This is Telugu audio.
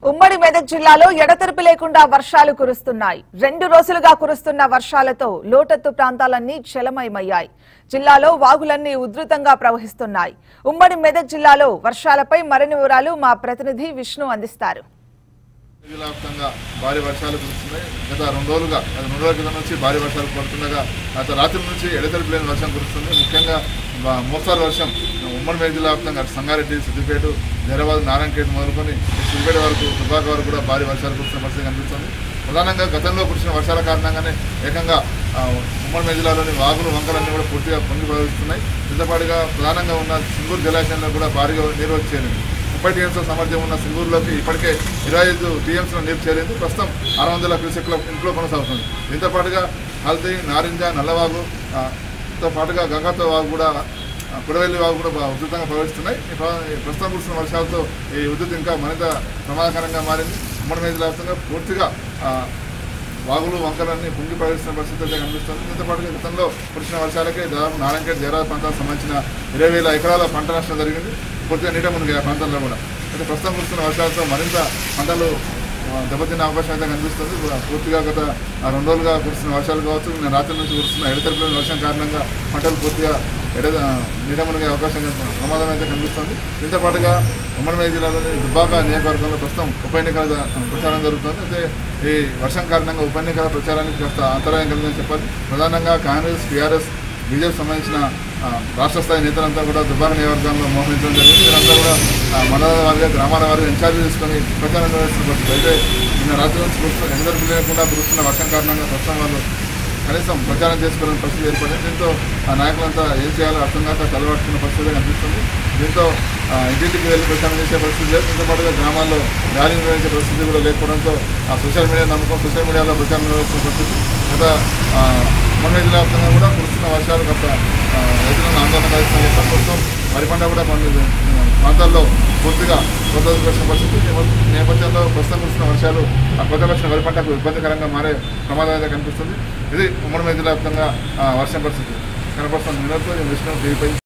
ఉమ్మడి మెదక్ జిల్లాలో ఎడతెరిపి లేకుండా వర్షాలు కురుస్తున్నాయి రెండు రోజులుగా కురుస్తున్న వర్షాలతో లోటత్తు ప్రాంతాలన్నీ జలమయమయ్యాయి జిల్లాలో వాగులన్నీ ఉధృతంగా ప్రవహిస్తున్నాయి ఉమ్మడి మెదక్ జిల్లాలో వర్షాలపై మరిన్ని వివరాలు మా ప్రతినిధి విష్ణు అందిస్తారు జిల్లా వ్యాప్తంగా భారీ వర్షాలు కురుస్తున్నాయి గత రెండు రోజులుగా గత రెండు రోజుల క్రితం నుంచి భారీ వర్షాలు పడుతుండగా గత రాత్రి నుంచి ఎడతెరిపి లేని వర్షం కురుస్తుంది ముఖ్యంగా బ- మోస్తారు వర్షం ఉమ్మడి మేర జిల్లా వ్యాప్తంగా అటు సంగారెడ్డి సిద్దిపేట హైదరాబాద్ నారాయణఖేడ్ మొదలుకొని సిద్దిపేట వరకు దుబ్బాక వరకు కూడా భారీ వర్షాలు కురుస్తున్న పరిస్థితి కనిపిస్తుంది ప్రధానంగా గతంలో కురిసిన వర్షాల కారణంగానే ఏకంగా ఆ, ఉమ్మడి మేర జిల్లాలోని వాగులు వంకలన్నీ కూడా పూర్తిగా పొంగి ప్రవహిస్తున్నాయి దీంతోపాటుగా ప్రధానంగా ఉన్న సింగూరు జలాశయంలో కూడా భారీగా నీరు వచ్చి చేరింది ముప్పై టీఎంసీ సామర్థ్యం ఉన్న సింగూరులోకి ఇప్పటికే ఇరవై ఐదు టీఎంసీల నీరు చేరింది ప్రస్తుతం ఆరు వందల క్యూసెక్ల ఇంట్లో కొనసాగుతుంది దీంతో పాటుగా హల్దీ నారింజ నల్లవాగు ఆ, తో పాటుగా గంగాతో వాగు కూడా ఆ, కుడవెల్లి వాగు కూడా బాగా ఉధృతంగా ప్రవహిస్తున్నాయి ఈ ప్ర- ఈ ప్రస్తుతం కురుస్తున్న వర్షాలతో ఈ ఉధృతి ఇంకా మరింత ప్రమాదకరంగా మారింది ఉమ్మడి మీద వ్యాప్తంగా పూర్తిగా ఆ, వాగులు వంకలన్నీ పొంగి ప్రవేశిస్తున్న పరిస్థితి అయితే కనిపిస్తుంది దీంతో పాటుగా గతంలో కురిసిన వర్షాలకే దాదాపు నారాయణఖేడ్ జయరాజ్ ప్రాంతాలకు సంబంధించిన ఇరవై వేల ఎకరాల పంట నష్టం జరిగింది పూర్తిగా నీట మునిగి ఆ ప్రాంతాల్లో కూడా అయితే ప్రస్తుతం కురుస్తున్న వర్షాలతో మరింత పంటలు ఆ, దెబ్బతిన్న అవకాశం అయితే కనిపిస్తుంది ఇప్పుడు పూర్తిగా గత ఆ, రెండు రోజులుగా కురుస్తున్న వర్షాలు కావచ్చు నిన్న రాత్రి నుంచి కురుస్తున్న ఎడతెరిపిన వర్షం కారణంగా పంటలు పూర్తిగా ఎడ నీట మునిగే అవకాశం కనిపి- ప్రమాదం అయితే కనిపిస్తుంది దీంతో పాటుగా ఉమ్మడి మేర జిల్లాలోని దుబ్బాక నియోజకవర్గంలో ప్రస్తుతం ఉప ఎన్నికల ద- ప్రచారం జరుగుతుంది అయితే ఈ వర్షం కారణంగా ఉప ఎన్నికల ప్రచారానికి కాస్త అంతరాయం కలిగిందని చెప్పాలి ప్రధానంగా కాంగ్రెస్ టీఆర్ఎస్ బీజేపీ సంబంధించిన ఆ, రాష్ట్ర స్థాయి నేతలంతా కూడా దుబ్బాక నియోజకవర్గంలో మోహరించడం జరిగింది వీరంతా కూడా ఆ, మండలాల వారిగా గ్రామాల వారిగా ఇన్ఛార్జ్ తీసుకొని ప్రచారం నిర్వహిస్తున్న పరిస్థితి అయితే నిన్న రాత్రి నుంచి కురుస్తున్న ఎందరు లేకుండా కురుస్తున్న వర్షం కారణంగా ప్రస్తుతం వాళ్ళు కనీసం ప్రచారం చేసుకోవాలని పరిస్థితి ఏర్పడింది దీంతో ఆ నాయకులంతా ఏం చేయాలో అర్థం కాక తలబట్టుకున్న పరిస్థితి కనిపిస్తుంది దీంతో ఆ, ఇంటింటికి వెళ్ళి ప్రచారం చేసే పరిస్థితి లేదు దీంతో పాటుగా గ్రామాల్లో ర్యాలీ నిర్వహించే పరిస్థితి కూడా లేకపోవడంతో ఆ సోషల్ మీడియా నమ్మకం సోషల్ మీడియాలో ప్రచారం నిర్వహిస్తున్న పరిస్థితి గత ఆ, మొన్న జిల్లా వ్యాప్తంగా కూడా కురుస్తున్న వర్షాలు గత ఆ, రైతులను ఆందోళన కలిగిస్తున్న ప్రభుత్వం వరి పంట కూడా కొన్ని ఆ, ప్రాంతాల్లో పూర్తిగా కొత్త వచ్చిన పరిస్థితి ఈ నేపథ్యంలో ప్రస్తుతం కురుస్తున్న వర్షాలు ఆ కొత్త వచ్చిన వరి పంటకు ఇబ్బందికరంగా మారే ప్రమాదం అయితే కనిపిస్తుంది ఇది ఉమ్మడి మీద జిల్లా వ్యాప్తంగా ఆ, వర్షం పరిస్థితి కనపడుతుంది నిన్నతో విష్ణు టీవీపై